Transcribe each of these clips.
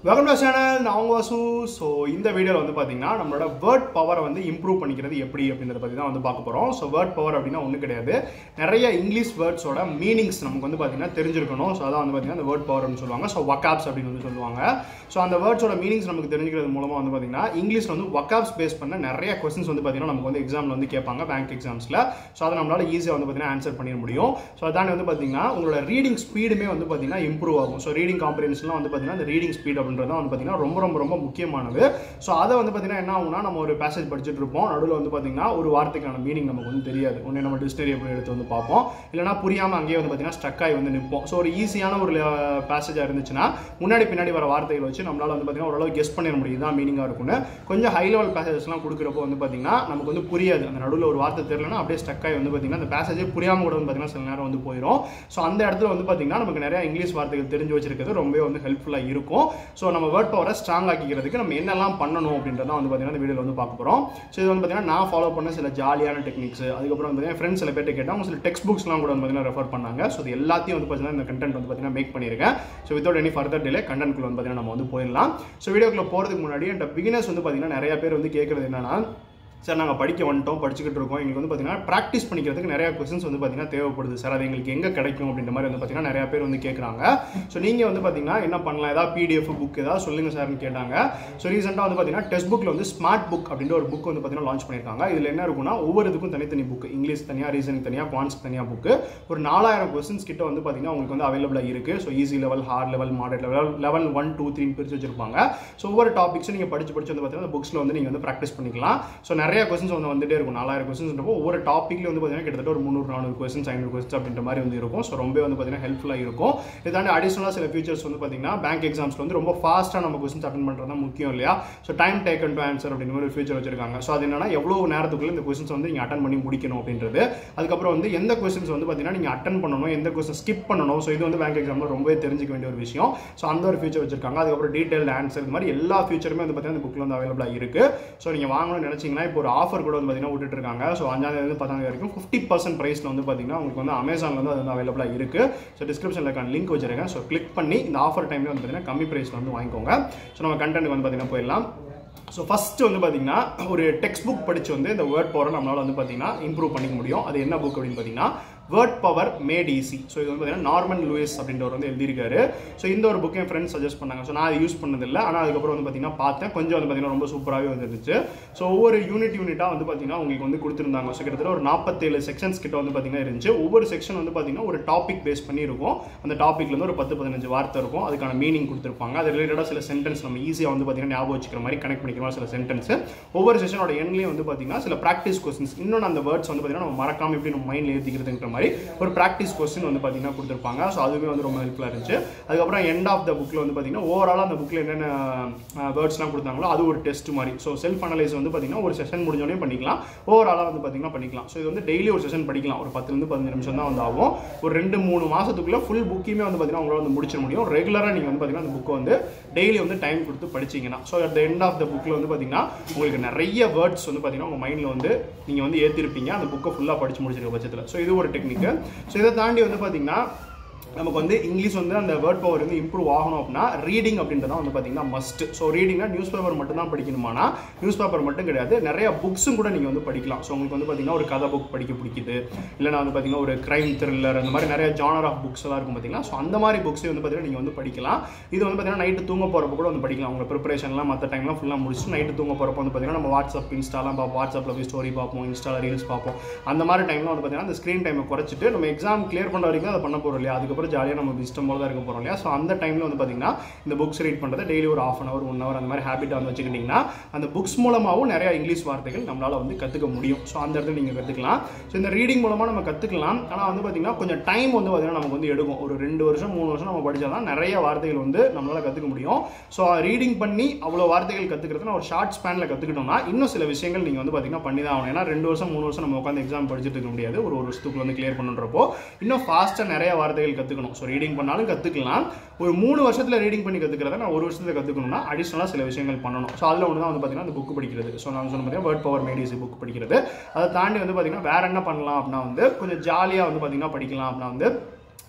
welcome to channel நான் உங்க Vasu so இந்த வீடியோவில் வந்து பார்த்தீங்கன்னா நம்மளோட வேர்ட் பவரை வந்து இம்ப்ரூவ் பண்ணிக்கிறது எப்படி அப்படின்றத பற்றி தான் வந்து பார்க்க போகிறோம் ஸோ வேர்ட் பவர் அப்படின்னா ஒன்றும் கிடையாது நிறைய இங்கிலீஷ் வேர்ட்ஸோட மீனிங்ஸ் நமக்கு வந்து பார்த்தீங்கன்னா தெரிஞ்சிருக்கணும் ஸோ அதான் வந்து பார்த்தீங்கன்னா அந்த வேர்ட் பவர்னு சொல்லுவாங்க ஸோ வக்காப்ஸ் அப்படின்னு வந்து சொல்லுவாங்க ஸோ அந்த வேர்ட்ஸோட மீனிங்ஸ் நமக்கு தெரிஞ்சுக்கிறது மூலமாக வந்து பார்த்தீங்கன்னா இங்கிலீஷ் வந்து வக்காப்ஸ் பேஸ் பண்ண நிறைய கொஸ்டின்ஸ் வந்து பார்த்தீங்கன்னா நமக்கு வந்து எக்ஸாமில் வந்து கேட்பாங்க பேங்க் எக்ஸாம்ஸில் ஸோ அதை நம்மளால ஈஸியாக வந்து பார்த்தீங்கன்னா ஆன்சர் பண்ணிட முடியும் ஸோ அதாண்டி வந்து பார்த்தீங்கன்னா உங்களோட ரீடிங் ஸ்பீடுமே வந்து பார்த்தீங்கன்னா இம்ப்ரூவ் ஆகும் ஸோ ரீடிங் காம்பரன்ஸ்லாம் வந்து பார்த்தீங்கன்னா அந்த ரீடிங் ஸ்பீட் அப்படின்றது தான் வந்து பார்த்தீங்கன்னா ரொம்ப ரொம்ப ரொம்ப முக்கியமானது ஸோ அதை வந்து பார்த்தீங்கன்னா என்ன ஆகும்னா நம்ம ஒரு பேசேஜ் படிச்சுட்டு இருப்போம் நடுவில் வந்து பார்த்தீங்கன்னா ஒரு வார்த்தைக்கான மீனிங் நமக்கு வந்து தெரியாது ஒன்று நம்ம டிக்ஷனரி எப்படி எடுத்து வந்து பார்ப்போம் இல்லைனா புரியாமல் அங்கேயே வந்து பார்த்தீங்கன்னா ஸ்டக் ஆகி வந்து நிற்போம் ஸோ ஒரு ஈஸியான ஒரு பேசேஜாக இருந்துச்சுன்னா முன்னாடி பின்னாடி வர வார்த்தைகள் வச்சு நம்மளால வந்து பார்த்தீங்கன்னா ஓரளவு கெஸ் பண்ணிட முடியும் தான் மீனிங்காக இருக்கும்னு கொஞ்சம் ஹை லெவல் பேசேஜஸ்லாம் கொடுக்குறப்போ வந்து பார்த்தீங்கன்னா நமக்கு வந்து புரியாது அந்த நடுவில் ஒரு வார்த்தை தெரியலனா அப்படியே ஸ்டக் ஆகி வந்து பார்த்தீங்கன்னா அந்த பேசேஜே புரியாமல் கூட வந்து பார்த்தீங்கன்னா சில நேரம் வந்து போயிடும் ஸோ அந்த இடத்துல வந்து பார்த்தீங்கன்னா நமக்கு நிறைய இங்கிலீஷ் வார்த்தைகள் தெரிஞ்சு வச்சிருக்கிறது ரொம்பவே வந்து ஹெல்ப்ஃபுல்லாக இருக்கும் ஸோ நம்ம வேர்ட் பவரை ஸ்ட்ராங் ஆக்கிக்கிறதுக்கு நம்ம என்னெல்லாம் பண்ணணும் அப்படின்றத வந்து பார்த்தீங்கன்னா இந்த வீடியோவில் வந்து பார்க்க போகிறோம் ஸோ இது வந்து பார்த்தீங்கன்னா நான் ஃபாலோ பண்ண சில ஜாலியான டெக்னிக்ஸ் அதுக்கப்புறம் வந்து பார்த்தீங்கன்னா ஃப்ரெண்ட்ஸ் சில பேர்ட்ட கேட்டால் அவங்க சில டெக்ஸ்ட் புக்ஸ்லாம் கூட வந்து பார்த்தீங்கன்னா ரெஃபர் பண்ணாங்க ஸோ இது எல்லாத்தையும் வந்து பார்த்தீங்கன்னா இந்த கண்டென்ட் வந்து பார்த்தீங்கன்னா மேக் பண்ணியிருக்கேன் so without any further delay கண்டென்ட்குள்ள வந்து பார்த்தீங்கன்னா நம்ம வந்து போயிடலாம் ஸோ வீடியோக்குள்ள போகிறதுக்கு முன்னாடி என்கிட்ட பிகினர்ஸ் வந்து பார்த்தீங்கன்னா நிறைய பேர் வந்து கேட்குறது என்னன்னா சார் நாங்கள் படிக்க வந்துட்டோம் படிச்சுக்கிட்டு இருக்கோம் எங்களுக்கு வந்து பார்த்தீங்கன்னா ப்ராக்டிஸ் பண்ணிக்கிறதுக்கு நிறைய கொஸ்டின்ஸ் வந்து பார்த்தீங்கன்னா தேவைப்படுது சார் அது எங்களுக்கு எங்கே கிடைக்கும் அப்படின்ற மாதிரி வந்து பார்த்தீங்கன்னா நிறைய பேர் வந்து கேட்குறாங்க ஸோ நீங்கள் வந்து பார்த்தீங்கன்னா என்ன பண்ணலாம் ஏதாவது பிடிஎஃப் புக் ஏதாவது சொல்லுங்கள் சார்னு கேட்டாங்க ஸோ ரீசெண்டாக வந்து பார்த்தீங்கன்னா டெக்ஸ்ட் புக்கில் வந்து ஸ்மார்ட் புக் அப்படின்ற ஒரு புக் வந்து பார்த்தீங்கன்னா லான்ச் பண்ணியிருக்காங்க இதில் என்ன இருக்குன்னா ஒவ்வொரு இதுக்கும் தனித்தனி புக் இங்கிலீஷ் தனியாக ரீசனிங் தனியாக குவான்ஸ் தனியாக புக்கு ஒரு நாலாயிரம் கொஸ்டின்ஸ் கிட்ட வந்து பார்த்தீங்கன்னா உங்களுக்கு வந்து அவைலபிளாக இருக்குது so easy level hard level model level level one two three பிரித்து வச்சிருப்பாங்க ஸோ ஒவ்வொரு டாபிக்ஸும் நீங்கள் படிச்சு படிச்சு வந்து பார்த்தீங்கன்னா புக்ஸில் வந்து நீங்கள் வந்து ப்ராக்டிஸ் பண்ணிக்கலாம் ஸோ நிறைய கொஸ்டின்ஸ் வந்து வந்துட்டே இருக்கும் நாலாயிரம் கொஸ்டின்ஸ்ன்றப்போ ஒவ்வொரு டாப்பிக்ல வந்து பார்த்தீங்கன்னா கிட்டத்தட்ட ஒரு முந்நூறு நானூறு கொஸ்டின்ஸ் ஐநூறு கொஸ்டின்ஸ் அப்படின்ற மாதிரி வந்து இருக்கும் ஸோ ரொம்ப வந்து பார்த்தீங்கன்னா ஹெல்ப்ஃபுல்லாக இருக்கும் இதாண்டி அடிஷனலாக சில ஃபீச்சர்ஸ் வந்து பார்த்தீங்கன்னா பேங்க் எக்ஸாம்ஸ்ல வந்து ரொம்ப ஃபாஸ்ட்டாக நம்ம கொஸ்டின்ஸ் அட்டன் பண்ணுறது தான் முக்கியம் இல்லையா so time taken to answer அப்படின்னு ஒரு ஃபீச்சர் வச்சிருக்காங்க ஸோ அது என்னன்னா எவ்வளோ நேரத்துக்குள்ள இந்த கொஸ்டின்ஸ் வந்து நீங்கள் அட்டன் பண்ணி முடிக்கணும் அப்படின்றது அதுக்கப்புறம் வந்து எந்த கொஸ்டின்ஸ் வந்து பார்த்தீங்கன்னா நீங்கள் அட்டன் பண்ணணும் எந்த கொஸ்டின் ஸ்கிப் பண்ணணும் ஸோ இது வந்து பேங்க் எக்ஸாமில் ரொம்பவே தெரிஞ்சுக்க வேண்டிய ஒரு விஷயம் ஸோ அந்த ஒரு ஃபீச்சர் வச்சிருக்காங்க அதுக்கப்புறம் டீடைல் ஆன்சர் இந்த மாதிரி எல்லா ஃபீச்சருமே வந்து பார்த்தீங்கன்னா இந்த புக்கில் வந்து அவைலபிளாக இருக்கு ஸோ நீங்கள் வாங்கணும்னு நினைச்சீங்கன்னா இப்போ ஒரு ஆஃபர் கூட வந்து பார்த்தீங்கன்னா விட்டுட்டு இருக்காங்க ஸோ அஞ்சாந்தேதி பத்தாம் தேதி வரைக்கும் ஃபிஃப்டி பர்சன்ட் ப்ரைஸில் வந்து பார்த்தீங்கன்னா உங்களுக்கு வந்து அமேசானில் வந்து அது வந்து அவைலபிளாக இருக்கு ஸோ டிஸ்கிரிப்ஷனில் இருக்க லிங்க் வச்சிருக்கேன் ஸோ கிளிக் பண்ணி இந்த ஆஃபர் டைமில் வந்து பார்த்தீங்கன்னா கம்மி ப்ரைஸில் வந்து வாங்கிக்கோங்க ஸோ நம்ம கண்டென்ட் வந்து பார்த்தீங்கன்னா போயிடலாம் ஸோ ஃபஸ்ட்டு வந்து பார்த்தீங்கன்னா ஒரு டெக்ஸ்ட் புக் படித்து வந்து இந்த வேர்ட் பவரை நம்மளால் வந்து பார்த்தீங்கன்னா இம்ப்ரூவ் பண்ணிக்க முடியும் அது என்ன புக் அப்படின்னு பார்த்தீங்கன்னா word power made easy so இது வந்து பார்த்தீங்கன்னா நார்மன் லூயிஸ் அப்படின்றவர் வந்து எழுதியிருக்காரு ஸோ இந்த ஒரு புக் என் ஃப்ரெண்ட்ஸ் சஜஸ்ட் பண்ணாங்க ஸோ நான் அதை யூஸ் பண்ணதில்லை ஆனால் அதுக்கப்புறம் வந்து பார்த்தீங்கன்னா பார்த்தேன் கொஞ்சம் வந்து பார்த்தீங்கன்னா ரொம்ப சூப்பராகவே வந்துருச்சு ஸோ ஒவ்வொரு யூனிட் யூனிட்டாக வந்து பார்த்தீங்கன்னா உங்களுக்கு வந்து கொடுத்துருந்தாங்க ஸோ கிட்டத்தட்ட ஒரு நாற்பத்தேழு செக்ஷன்ஸ் கிட்ட வந்து பார்த்தீங்கன்னா இருந்துச்சு ஒவ்வொரு செக்ஷன் வந்து பார்த்தீங்கன்னா ஒரு டாபிக் பேஸ் பண்ணி இருக்கும் அந்த டாப்பிக்லேருந்து ஒரு பத்து பதினஞ்சு வார்த்தை இருக்கும் அதுக்கான மீனிங் கொடுத்துருப்பாங்க அது ரிலேட்டடாக சில சென்டென்ஸ் நம்ம ஈஸியாக வந்து பார்த்தீங்கன்னா ஞாபகம் வச்சுக்கிற மாதிரி கனெக்ட் பண்ணிக்கிற மாதிரி சில சென்டென்ஸ் ஒவ்வொரு செஷனோட எண்ட்லேயும் வந்து பார்த்தீங்கன்னா சில ப்ராக்டிஸ் கொஸ்டின்ஸ் இன்னொன்று அந்த வேர்ட்ஸ் வந்து பார்த்தீங்கன்னா நம்ம மறக்காம எப்படி நம்ம மைண்டில் ஏற்றிக்கிறதுன்ற மாதிரி ஒரு ப்ராக்டிஸ் கொஸ்டின் வந்து பார்த்தீங்கன்னா கொடுத்துருப்பாங்க ஸோ அதுவே வந்து ரொம்ப ஹெல்ப்ஃபுல்லாக இருந்துச்சு அதுக்கப்புறம் எண்ட் ஆஃப் த புக்கில் வந்து பார்த்தீங்கன்னா ஓவராலாக அந்த புக்கில் என்னென்ன வேர்ட்ஸ்லாம் கொடுத்தாங்களோ அது ஒரு டெஸ்ட் மாதிரி ஸோ செல்ஃப் அனலைஸ் வந்து பார்த்தீங்கன்னா ஒரு செஷன் முடிஞ்சோடனே பண்ணிக்கலாம் ஓவராலாக வந்து பார்த்தீங்கன்னா பண்ணிக்கலாம் ஸோ இது வந்து டெய்லி ஒரு செஷன் படிக்கலாம் ஒரு பத்துலேருந்து பதினஞ்சு நிமிஷம் தான் வந்து ஆகும் ஒரு ரெண்டு மூணு மாதத்துக்குள்ளே ஃபுல் புக்கையுமே வந்து பார்த்தீங்கன்னா உங்களால் வந்து முடிச்சிட முடியும் ரெகுலராக நீங்கள் வந்து பார்த்தீங்கன்னா அந்த புக்கை வந்து டெய்லி வந்து டைம் கொடுத்து படிச்சிங்கன்னா so at the end of the புக்கில் வந்து பார்த்தீங்கன்னா உங்களுக்கு நிறைய வேர்ட்ஸ் வந்து பார்த்தீங்கன்னா உங்கள் மைண்டில் வந்து நீங்கள் வந்து ஏற்றிருப்பீங்க அந்த புக்கை ஃபுல்லாக படிச்சு முடிச்சிருக்க பட்சத்தில் ஸோ இது ஒரு டெக்னிக்கு ஸோ இதை தாண்டி வந்து பார்த்தீங்கன்னா நமக்கு வந்து இங்கிலீஷ் வந்து அந்த வேர்ட் பவர் வந்து இம்ப்ரூவ் ஆகணும் அப்படின்னா ரீடிங் அப்படின்றத வந்து பார்த்தீங்கன்னா மஸ்ட் ஸோ ரீடிங்னா நியூஸ் பேப்பர் மட்டும் தான் படிக்கணுமானா நியூஸ் பேப்பர் மட்டும் கிடையாது நிறைய புக்ஸும் கூட நீங்கள் வந்து படிக்கலாம் ஸோ உங்களுக்கு வந்து பார்த்தீங்கன்னா ஒரு கதை புக் படிக்க பிடிக்குது இல்லைனா வந்து பார்த்தீங்கன்னா ஒரு கிரைம் த்ரில்லர் அந்த மாதிரி நிறைய ஜானர் ஆஃப் புக்ஸ் எல்லாம் இருக்கும் பார்த்தீங்கன்னா ஸோ அந்த மாதிரி புக்ஸை வந்து பார்த்தீங்கன்னா நீங்கள் வந்து படிக்கலாம் இது வந்து பார்த்தீங்கன்னா நைட்டு தூங்க போகிறப்ப கூட வந்து படிக்கலாம் உங்கள் ப்ரிப்பரேஷன்லாம் மற்ற டைம்லாம் ஃபுல்லாக முடிச்சுட்டு நைட்டு தூங்க போகிறப்ப வந்து பார்த்தீங்கன்னா நம்ம வாட்ஸ்அப் இன்ஸ்டாலாம் பார்ப்போம் வாட்ஸ்அப்பில் போய் ஸ்டோரி பார்ப்போம் இன்ஸ்டாவில் ரீல்ஸ் பார்ப்போம் அந்த மாதிரி டைமில் வந்து பார்த்தீங்கன்னா அந்த ஸ்க்ரீன் டைமை குறைச்சிட்டு நம்ம எக்ஸாம் கிளியர் பண்ணுற வரைக்கும் அதை பண்ண போகிறோம் இல்லையா அதுக்கப்புறம் ஜாலியாக நம்ம இஷ்டம் போல தான் இருக்க போகிறோம் இல்லையா ஸோ அந்த டைமில் வந்து பார்த்தீங்கன்னா இந்த புக்ஸ் ரீட் பண்ணுறது டெய்லி ஒரு half an hour one hour அந்த மாதிரி ஹேபிட்டை வந்து வச்சுக்கிட்டிங்கன்னா அந்த புக்ஸ் மூலமாகவும் நிறைய இங்கிலீஷ் வார்த்தைகள் நம்மளால் வந்து கற்றுக்க முடியும் ஸோ அந்த இடத்துல நீங்கள் கற்றுக்கலாம் ஸோ இந்த ரீடிங் மூலமாக நம்ம கற்றுக்கலாம் ஆனால் வந்து பார்த்தீங்கன்னா கொஞ்சம் டைம் வந்து பார்த்தீங்கன்னா நமக்கு வந்து எடுக்கும் ஒரு ரெண்டு வருஷம் மூணு வருஷம் நம்ம படித்தா தான் நிறைய வார்த்தைகள் வந்து நம்மளால் கற்றுக்க முடியும் ஸோ ரீடிங் பண்ணி அவ்வளோ வார்த்தைகள் கற்றுக்கிறது ஒரு ஷார்ட் ஸ்பேனில் கற்றுக்கிட்டோம்னா இன்னும் சில விஷயங்கள் நீங்கள் வந்து பார்த்தீங்கன்னா பண்ணி தான் ஆகணும் ஏன்னா ரெண்டு வருஷம் மூணு வருஷம் நம்ம உட்காந்து எக்ஸாம் படிச்சுட்டு இருக்க முடியாது ஒரு ஒரு வருஷத்துக்கு வந்து கிளியர் பண்ணுறப்போ இன்னும் ஃபாஸ்ட்டாக நிறைய வார்த்தைகள் கற்றுக்கணும் ஸோ ரீடிங் பண்ணாலும் கற்றுக்கலாம் ஒரு மூணு வருஷத்தில் ரீடிங் பண்ணி கற்றுக்கிறத நான் ஒரு வருஷத்தில் கற்றுக்கணும்னா அடிஷனலாக சில விஷயங்கள் பண்ணணும் ஸோ அதில் ஒன்று தான் வந்து பார்த்தீங்கன்னா அந்த புக் படிக்கிறது ஸோ நான் சொன்ன பார்த்தீங்கன்னா வேர்ட் பவர் மேடிசி புக் படிக்கிறது அதை தாண்டி வந்து பார்த்தீங்கன்னா வேற என்ன பண்ணலாம் அப்படின்னா வந்து கொஞ்சம் ஜாலியாக வந்து பார்த்தீங்கன்னா படிக்கலாம் அப்படின்னா வந்து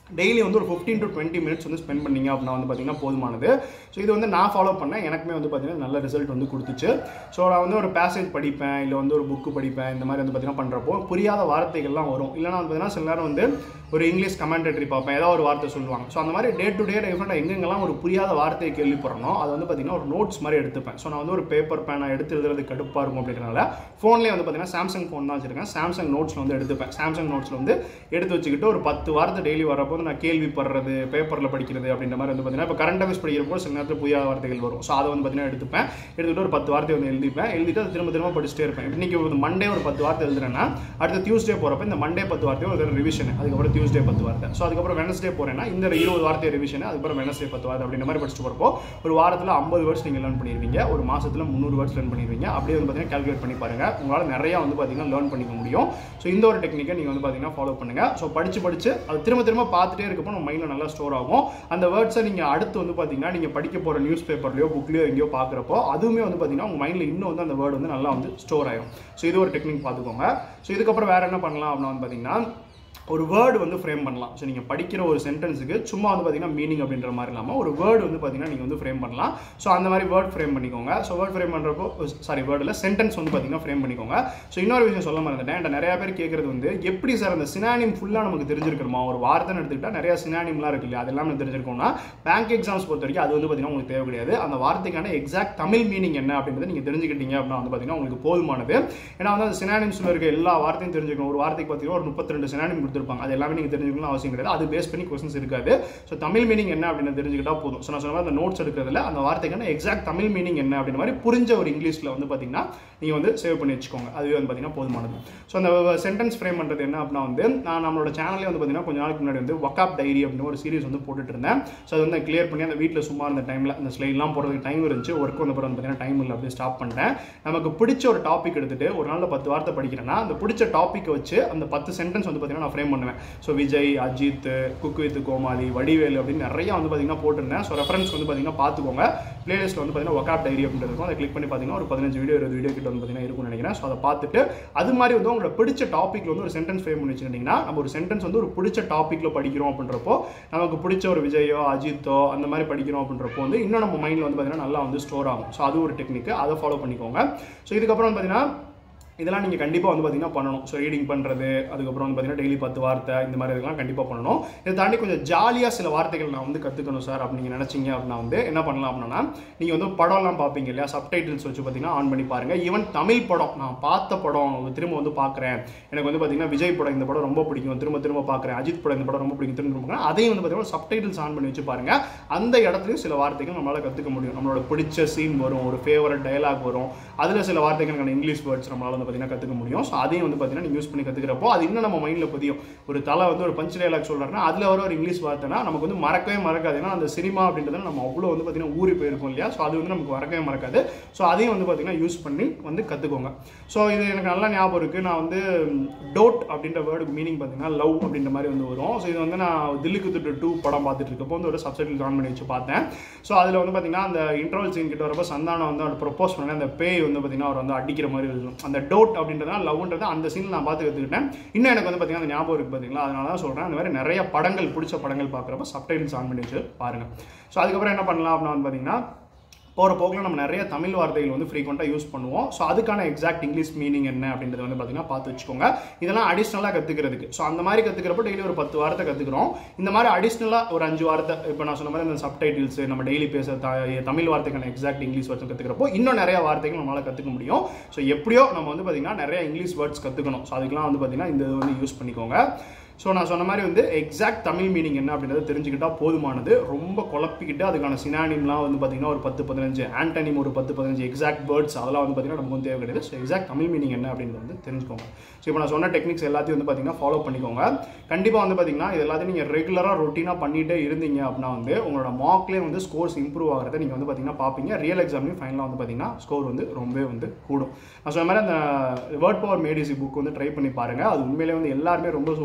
டெய்லி வந்து ஒரு ஃபிஃப்டீன் டு டுவெண்ட்டி மினிட்ஸ் வந்து ஸ்பெண்ட் பண்ணீங்க அப்படின்னா வந்து பார்த்தீங்கன்னா போதுமானது ஸோ இது வந்து நான் ஃபாலோ பண்ணேன் எனக்குமே வந்து பார்த்தீங்கன்னா நல்ல ரிசல்ட் வந்து கொடுத்துச்சு ஸோ நான் வந்து ஒரு பேசேஜ் படிப்பேன் இல்லை வந்து ஒரு புக்கு படிப்பேன் இந்த மாதிரி வந்து பார்த்தீங்கன்னா பண்ணுறப்போ புரியாத வார்த்தைகள்லாம் வரும் இல்லைனா வந்து பார்த்தீங்கன்னா சில நேரம் வந்து ஒரு இங்கிலீஷ் கமெண்டரி பார்ப்பேன் ஏதாவது ஒரு வார்த்தை சொல்லுவாங்க ஸோ அந்த மாதிரி டே டு டே லைஃப்பில் எங்கெங்கெல்லாம் ஒரு புரியாத வார்த்தையை கேள்விப்படுறனோ அது வந்து பார்த்தீங்கன்னா ஒரு நோட்ஸ் மாதிரி எடுத்துப்பேன் ஸோ நான் வந்து ஒரு பேப்பர் பேனை எடுத்து எழுதுறது கடுப்பாக இருக்கும் அப்படின்றனால ஃபோன்லேயே வந்து பார்த்தீங்கன்னா சாம்சங் ஃபோன் தான் வச்சிருக்கேன் சாம்சங் நோட்ஸில் வந்து எடுத்துப்பேன் சாம்சங் நோட்ஸில் வந்து எடுத்து வச்சுக்கிட்டு ஒரு பத்து வார்த்தை டெய்லி வரப்போ நான் கேள்விப்படுறது பேப்பரில் படிக்கிறது அப்படின்ற மாதிரி வந்து பார்த்தீங்கன்னா இப்போ கரண்ட் அஃபேர்ஸ் படிக்கிறப்போ சில நேரத்தில் புதிய வார்த்தைகள் வரும் ஸோ அதை வந்து பார்த்தீங்கன்னா எடுத்துப்பேன் எடுத்துக்கிட்டு ஒரு பத்து வார்த்தை வந்து எழுதிப்பேன் எழுதிட்டு அதை திரும்ப திரும்ப படிச்சுட்டே இருப்பேன் இன்னைக்கு ஒரு மண்டே ஒரு பத்து வார்த்தை எழுதுறேன்னா அடுத்த டியூஸ்டே போகிறப்ப இந்த மண்டே பத்து வார்த்தையும் ஒரு ரிவிஷன் அதுக்கப்புறம் டியூஸ்டே பத்து வார்த்தை ஸோ அதுக்கப்புறம் வெனஸ்டே போகிறேன்னா இந்த இருபது வார்த்தை ரிவிஷன் அதுக்கப்புறம் வெனஸ்டே பத்து வார்த்தை அப்படின்ற மாதிரி படிச்சுட்டு போகிறப்போ ஒரு வாரத்தில் ஐம்பது வேர்ட்ஸ் நீங்கள் லேர்ன் பண்ணிடுவீங்க ஒரு மாசத்துல முந்நூறு வேர்ட்ஸ் லேர்ன் பண்ணிடுவீங்க அப்படியே வந்து பார்த்தீங்கன்னா கால்குலேட் பண்ணி பாருங்க உங்களால் நிறைய வந்து பார்த்தீங்கன்னா லேர்ன் பண்ணிக்க முடியும் ஸோ இந்த ஒரு டெக்னிக்கை நீங்கள் வந்து பார்த்தீங்கன்னா ஃபாலோ பண்ணுங்க ஸோ படிச்சு படிச்சு அது திரும்ப திரும்ப பார்த்துட்டே இருக்கப்போ நம்ம மைண்டில் நல்லா ஸ்டோர் ஆகும் அந்த வேர்ட்ஸை நீங்கள் அடுத்து வந்து பார்த்தீங்கன்னா நீங்கள் படிக்க போகிற நியூஸ் பேப்பர்லையோ புக்லையோ எங்கேயோ பார்க்குறப்போ அதுவுமே வந்து பார்த்தீங்கன்னா உங்கள் மைண்டில் இன்னும் வந்து அந்த வேர்டு வந்து நல்லா வந்து ஸ்டோர் ஆகும் ஸோ இது ஒரு டெக்னிக் பார்த்துக்கோங்க ஸோ இதுக்கப்புறம் வேறு என்ன பண்ணலாம் அப்படின்னா வந்து பார்த்தீங்கன்னா ஒரு வேர்டு வந்து ஃப்ரேம் பண்ணலாம் ஸோ நீங்கள் படிக்கிற ஒரு சென்டென்ஸுக்கு சும்மா வந்து பார்த்தீங்கன்னா மீனிங் அப்படின்ற மாதிரி இல்லாமல் ஒரு வேர்டு வந்து பார்த்தீங்கன்னா நீங்கள் வந்து ஃப்ரேம் பண்ணலாம் ஸோ அந்த மாதிரி வேர்ட் ஃப்ரேம் பண்ணிக்கோங்க ஸோ வேர்ட் ஃப்ரேம் பண்ணுறப்போ சாரி வேர்டில் சென்டென்ஸ் வந்து பார்த்தீங்கன்னா ஃப்ரேம் பண்ணிக்கோங்க ஸோ இன்னொரு விஷயம் சொல்ல மறந்துட்டேன் என்கிட்ட நிறைய பேர் கேட்குறது வந்து எப்படி சார் அந்த சினானிம் ஃபுல்லாக நமக்கு தெரிஞ்சிருக்கணுமா ஒரு வார்த்தைன்னு எடுத்துக்கிட்டால் நிறைய சினானிம்லாம் இருக்கு இல்லையா அதெல்லாம் நம்ம தெரிஞ்சிருக்கோம்னா பேங்க் எக்ஸாம்ஸ் பொறுத்த வரைக்கும் அது வந்து பார்த்தீங்கன்னா உங்களுக்கு தேவை கிடையாது அந்த வார்த்தைக்கான எக்ஸாக்ட் தமிழ் மீனிங் என்ன அப்படின்றத நீங்கள் தெரிஞ்சுக்கிட்டீங்க அப்படின்னா வந்து பார்த்தீங்கன்னா உங்களுக்கு போதுமானது ஏன்னா வந்து அந்த சினானிம்ஸில் இருக்க எல்லா வார்த்தையும் தெரிஞ்சுக்கணும் ஒரு வார்த்தைக்கு பார்த்தீங்கன்னா ஒரு முப்பத்தி ரெண்டு சினானிம் கொடுத்துருப்பாங்க அது எல்லாமே நீங்கள் தெரிஞ்சுக்கணும் அவசியம் கிடையாது அது பேஸ் பண்ணி கொஸ்டின்ஸ் இருக்காது ஸோ தமிழ் மீனிங் என்ன அப்படின்னு தெரிஞ்சுக்கிட்டா போதும் ஸோ நான் சொன்ன மாதிரி அந்த நோட்ஸ் எடுக்கிறதுல அந்த வார்த்தைக்கான எக்ஸாக்ட் தமிழ் மீனிங் என்ன அப்படின்ற மாதிரி புரிஞ்ச ஒரு இங்கிலீஷில் வந்து பார்த்தீங்கன்னா நீங்கள் வந்து சேவ் பண்ணி வச்சுக்கோங்க அதுவே வந்து பார்த்தீங்கன்னா போதுமானது ஸோ அந்த சென்டென்ஸ் ஃப்ரேம் பண்ணுறது என்ன அப்படின்னா வந்து நான் நம்மளோட சேனல்லே வந்து பார்த்தீங்கன்னா கொஞ்ச நாளைக்கு முன்னாடி வந்து வக்காப் டைரி அப்படின்னு ஒரு சீரிஸ் வந்து போட்டுட்டு இருந்தேன் ஸோ அது வந்து கிளியர் பண்ணி அந்த வீட்டில் சும்மா இருந்த டைமில் அந்த ஸ்லைட்லாம் போடுறதுக்கு டைம் இருந்துச்சு ஒர்க் வந்த பிறகு வந்து பார்த்தீங்கன்னா டைம் இல்லை அப்படியே ஸ்டாப் பண்ணிட்டேன் நமக்கு பிடிச்ச ஒரு டாபிக் எடுத்துட்டு ஒரு நாளில் பத்து வார்த்தை படிக்கிறேன்னா அந்த பிடிச்ச டாப்பிக்கை வச்சு அந்த பத்து சென்டென்ஸ் வந்து பார்த்தீங்கன்னா நான் ஃப்ரேம் பண்ணுவேன் so Vijay Ajith cook with Komali Vadivel அப்படின்னு நிறைய வந்து பார்த்தீங்கன்னா போட்டிருந்தேன் ஸோ ரெஃபரன்ஸ் வந்து பார்த்தீங்கன்னா பார்த்துக்கோங்க பிளேலிஸ்ட்டில் வந்து பார்த்தீங்கன்னா ஒக்காப் டைரி அப்படின்றது இருக்கும் அதை கிளிக் பண்ணி பார்த்தீங்கன்னா ஒரு பதினஞ்சு வீடியோ இருபது வீடியோ கிட்ட வந்து பார்த்தீங்கன்னா இருக்கும்னு நினைக்கிறேன் ஸோ அதை பார்த்துட்டு அது மாதிரி வந்து உங்களோட பிடிச்ச டாப்பிக்கில் வந்து ஒரு சென்டென்ஸ் ஃப்ரேம் பண்ணி வச்சுக்கிட்டிங்கன்னா நம்ம ஒரு சென்டென்ஸ் வந்து ஒரு பிடிச்ச டாப்பிக்கில் படிக்கிறோம் அப்படின்றப்போ நமக்கு பிடிச்ச ஒரு விஜயோ அஜித்தோ அந்த மாதிரி படிக்கிறோம் அப்படின்றப்போ வந்து இன்னும் நம்ம மைண்டில் வந்து பார்த்தீங்கன்னா நல்லா வந்து ஸ்டோர் ஆகும் ஸோ அது ஒரு டெக்னிக் அதை ஃபாலோ பண்ணிக்கோங்க ஸோ இதுக்கப்புறம் வந்து பார்த்தீங்கன்னா இதெல்லாம் நீங்கள் கண்டிப்பாக வந்து பார்த்தீங்கன்னா பண்ணணும் ஸோ ரீடிங் பண்ணுறது அதுக்கப்புறம் வந்து பார்த்தீங்கன்னா டெய்லி பத்து வார்த்தை இந்த மாதிரி இதெல்லாம் கண்டிப்பாக பண்ணணும் இதை தாண்டி கொஞ்சம் ஜாலியாக சில வார்த்தைகள் நான் வந்து கற்றுக்கணும் சார் அப்படி நீங்கள் நினச்சிங்க அப்படின்னா வந்து என்ன பண்ணலாம் அப்படின்னா நீங்கள் வந்து படம்லாம் பார்ப்பீங்க இல்லையா சப்டைட்டில்ஸ் வச்சு பார்த்தீங்கன்னா ஆன் பண்ணி பாருங்கள் ஈவன் தமிழ் படம் நான் பார்த்த படம் திரும்ப வந்து பார்க்குறேன் எனக்கு வந்து பார்த்தீங்கன்னா விஜய் படம் இந்த படம் ரொம்ப பிடிக்கும் திரும்ப திரும்ப பார்க்குறேன் அஜித் படம் இந்த படம் ரொம்ப பிடிக்கும் திரும்ப திரும்ப பார்க்குறேன் அதையும் வந்து பார்த்தீங்கன்னா சப்டைட்டில்ஸ் ஆன் பண்ணி வச்சு பாருங்க அந்த இடத்துலையும் சில வார்த்தைகள் நம்மளால் கற்றுக்க முடியும் நம்மளோட பிடிச்ச சீன் வரும் ஒரு ஃபேவரட் டயலாக் வரும் அதில் சில வார்த்தைகள் இங்கிலீஷ் வேர்ட்ஸ் நம்மளால் வந்து பார்த்தீங்கன்னா கற்றுக்க முடியும் ஸோ அதையும் வந்து பார்த்தீங்கன்னா நீங்கள் யூஸ் பண்ணி கற்றுக்கிறப்போ அது இன்னும் நம்ம மைண்டில் பதியும் ஒரு தலை வந்து ஒரு பஞ்ச் டயலாக் சொல்கிறாருன்னா அதில் வர ஒரு இங்கிலீஷ் வார்த்தைனா நமக்கு வந்து மறக்கவே மறக்காது ஏன்னா அந்த சினிமா அப்படின்றது நம்ம அவ்வளோ வந்து பார்த்தீங்கன்னா ஊறி போயிருக்கோம் இல்லையா ஸோ அது வந்து நமக்கு மறக்கவே மறக்காது ஸோ அதையும் வந்து பார்த்தீங்கன்னா யூஸ் பண்ணி வந்து கற்றுக்கோங்க ஸோ இது எனக்கு நல்லா ஞாபகம் இருக்குது நான் வந்து டோட் அப்படின்ற வேர்டுக்கு மீனிங் பார்த்தீங்கன்னா லவ் அப்படின்ற மாதிரி வந்து வரும் ஸோ இது வந்து நான் தில்லிக்கு துட்டு டூ படம் பார்த்துட்டு இருக்கப்போ வந்து ஒரு சப்சைட்டில் ஆன் பண்ணி வச்சு பார்த்தேன் ஸோ அதில் வந்து பார்த்தீங்கன்னா அந்த இன்டர்வல் சீன் கிட்ட வரப்போ சந்தானம் வந்து அவர் ப்ரொப்போஸ் பண்ண அந்த பேய் வந்து பார்த்தீங்கன்னா அவர் வந்து அடிக்கிற மாதிரி இருக்கும் அந்த டோட் அப்படின்றத லவ்ன்றது அந்த சீனில் நான் பார்த்து கற்றுக்கிட்டேன் இன்னும் எனக்கு வந்து பார்த்தீங்கன்னா அந்த ஞாபகம் இருக்குது பார்த்தீங்களா அதனால தான் சொல்கிறேன் அந்த மாதிரி நிறைய படங்கள் பிடிச்ச படங்கள் பார்க்குறப்ப சப்டைட்டில்ஸ் ஆன் பண்ணி வச்சு பாருங்கள் ஸோ அதுக்கப்புறம் என்ன பண்ணலாம் அப்படின்னு வந்து பார்த்தீங்கன்னா போகிற போக்கில் நம்ம நிறைய தமிழ் வார்த்தைகள் வந்து ஃப்ரீக்வெண்ட்டாக யூஸ் பண்ணுவோம் ஸோ அதுக்கான எக்ஸாக்ட் இங்கிலீஷ் மீனிங் என்ன அப்படின்றது வந்து பார்த்தீங்கன்னா பார்த்து வச்சுக்கோங்க இதெல்லாம் அடிஷ்னலாக கற்றுக்கிறதுக்கு ஸோ அந்த மாதிரி கற்றுக்கிறப்போ டெய்லி ஒரு பத்து வார்த்தை கற்றுக்குறோம் இந்த மாதிரி அடிஷ்னலாக ஒரு அஞ்சு வார்த்தை இப்போ நான் சொன்ன மாதிரி இந்த சப்டைட்டில்ஸ் நம்ம டெய்லி பேச த- தமிழ் வார்த்தைக்கான எக்ஸாக்ட் இங்கிலீஷ் வேர்ட்ஸ் கற்றுக்கிறப்போ இன்னும் நிறைய வார்த்தைகள் நம்மளால் கற்றுக்க முடியும் ஸோ எப்படியோ நம்ம வந்து பார்த்தீங்கன்னா நிறைய இங்கிலீஷ் வேர்ட்ஸ் கற்றுக்கணும் ஸோ அதுக்கெல்லாம் வந்து பார்த்தீங்கன்னா இந்த இது வந்து யூஸ் பண்ணிக்கோங்க ஸோ நான் சொன்ன மாதிரி வந்து எக்ஸாக்ட் தமிழ் மீனிங் என்ன அப்படின்றத தெரிஞ்சுக்கிட்டா போதுமானது ரொம்ப குழப்பிக்கிட்டு அதுக்கான சினானிம்லாம் வந்து பார்த்தீங்கன்னா ஒரு பத்து பதினஞ்சு ஆண்டனிம் ஒரு பத்து பதினஞ்சு எக்ஸாக்ட் வேர்ட்ஸ் அதெல்லாம் வந்து பார்த்தீங்கன்னா நமக்கு வந்து தேவை கிடையாது ஸோ எக்ஸாக்ட் தமிழ் மீனிங் என்ன அப்படின்றத வந்து தெரிஞ்சுக்கோங்க ஸோ இப்போ நான் சொன்ன டெக்னிக்ஸ் எல்லாத்தையும் வந்து பார்த்தீங்கன்னா ஃபாலோ பண்ணிக்கோங்க கண்டிப்பாக வந்து பார்த்தீங்கன்னா இது எல்லாத்தையும் நீங்கள் ரெகுலராக ரொட்டீனாக பண்ணிகிட்டே இருந்தீங்க அப்படின்னா வந்து உங்களோட மார்க்லேயே வந்து ஸ்கோர்ஸ் இம்ப்ரூவ் ஆகிறத நீங்கள் வந்து பார்த்தீங்கன்னா பார்ப்பீங்க ரியல் எக்ஸாம்லையும் ஃபைனலாக வந்து பார்த்தீங்கன்னா ஸ்கோர் வந்து ரொம்பவே வந்து கூடும் நான் சொன்ன மாதிரி அந்த வேர்ட் பவர் மேடிசி புக் வந்து ட்ரை பண்ணி பாருங்கள் அது உண்மையிலே வந்து எல்லாருமே ரொம்ப சூப்பரான ஃபீட்பேக்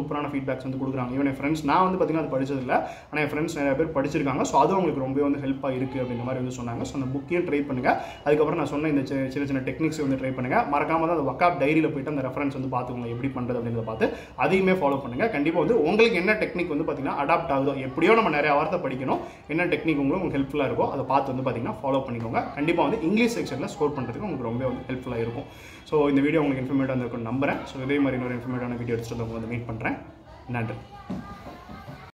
ஃபீட்பேக்ஸ் வந்து கொடுக்குறாங்க ஈவன் என் ஃப்ரெண்ட்ஸ் நான் வந்து பார்த்தீங்கன்னா அது படிச்சதில்லை ஆனால் என் ஃப்ரெண்ட்ஸ் நிறைய பேர் படிச்சிருக்காங்க ஸோ அதுவும் அவங்களுக்கு ரொம்ப வந்து ஹெல்ப்பாக இருக்குது அப்படின்ற மாதிரி வந்து சொன்னாங்க ஸோ அந்த புக்கையும் ட்ரை பண்ணுங்கள் அதுக்கப்புறம் நான் சொன்ன இந்த சி- சின்ன சின்ன டெக்னிக்ஸ் வந்து ட்ரை பண்ணுங்கள் மறக்காம தான் அந்த ஒக்காப் டைரியில் போயிட்டு அந்த ரெஃபரன்ஸ் வந்து பார்த்துக்கோங்க எப்படி பண்ணுறது அப்படின்றத பார்த்து அதையுமே ஃபாலோ பண்ணுங்கள் கண்டிப்பாக வந்து உங்களுக்கு என்ன டெக்னிக் வந்து பார்த்தீங்கன்னா அடாப்ட் ஆகுதோ எப்படியோ நம்ம நிறைய வார்த்தை படிக்கணும் என்ன டெக்னிக் உங்களுக்கு உங்களுக்கு ஹெல்ப்ஃபுல்லாக இருக்கோ அதை பார்த்து வந்து பார்த்தீங்கன்னா ஃபாலோ பண்ணிக்கோங்க கண்டிப்பாக வந்து இங்கிலீஷ் செக்ஷனில் ஸ்கோர் பண்ணுறதுக்கு உங்களுக்கு ரொம்ப வந்து ஹெல்ப்ஃபுல்லாக இருக்கும் ஸோ இந்த வீடியோ உங்களுக்கு இன்ஃபர்மேட்டாக இருந்திருக்கும்னு நம்புறேன் ஸோ இதே மாதிரி இன்னொரு இன்ஃபர்மேட்டான வீடியோ எடுத்துட்டு வந்து மீட் பண்ணுறேன் நன்றி